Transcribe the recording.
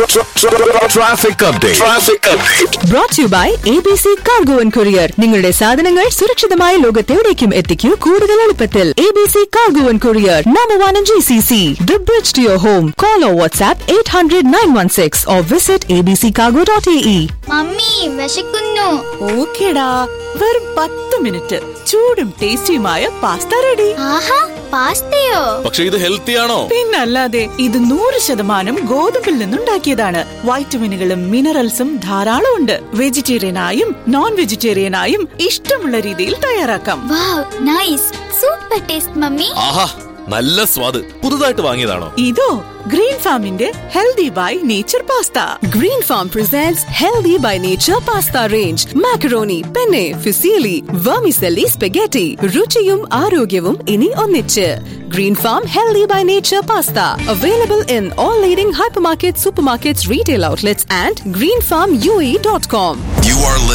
Traffic update. Traffic update. Brought to you by ABC Cargo and Courier. നിങ്ങളുടെ സാധനങ്ങൾ സുരക്ഷിതമായ ലോകത്തെവിടേക്കും എത്തിക്കൂ കൂടുതൽ എളുപ്പത്തിൽ ABC Cargo and Courier, number one in GCC. The bridge to your home. Call or WhatsApp 800-916 or visit abccargo.ae. Mummy വിശക്കുന്നു ഓക്കേടാ വെറും പത്ത് minute ചൂടും ടേസ്റ്റിയുമായ പാസ്ത റെഡി ആഹാ പാസ്തയോ പക്ഷെ ഇത് ഹെൽത്തി ആണോ പിന്നല്ലാതെ ഇത് നൂറ് ശതമാനം ഗോതമ്പിൽ നിന്നുണ്ടാക്കിയതാണ് വൈറ്റമിനുകളും മിനറൽസും ധാരാളം ഉണ്ട് വെജിറ്റേറിയനായും നോൺ വെജിറ്റേറിയനായും ഇഷ്ടമുള്ള രീതിയിൽ തയ്യാറാക്കാം wow nice super taste mummy ആഹാ നല്ല സ്വാദ് പുതുതായിട്ട് വാങ്ങിയതാണോ ഇതോ ഗ്രീൻ ഫാമിന്റെ healthy by nature pasta Green Farm presents Healthy by Nature Pasta Range. Macaroni, penne, fusilli, vermicelli spaghetti. രുചിയും ആരോഗ്യവും ഇനി ഒന്നിച്ച് Green Farm Healthy by Nature Pasta. Available in all leading hypermarkets, supermarkets, retail outlets and greenfarmue.com. You are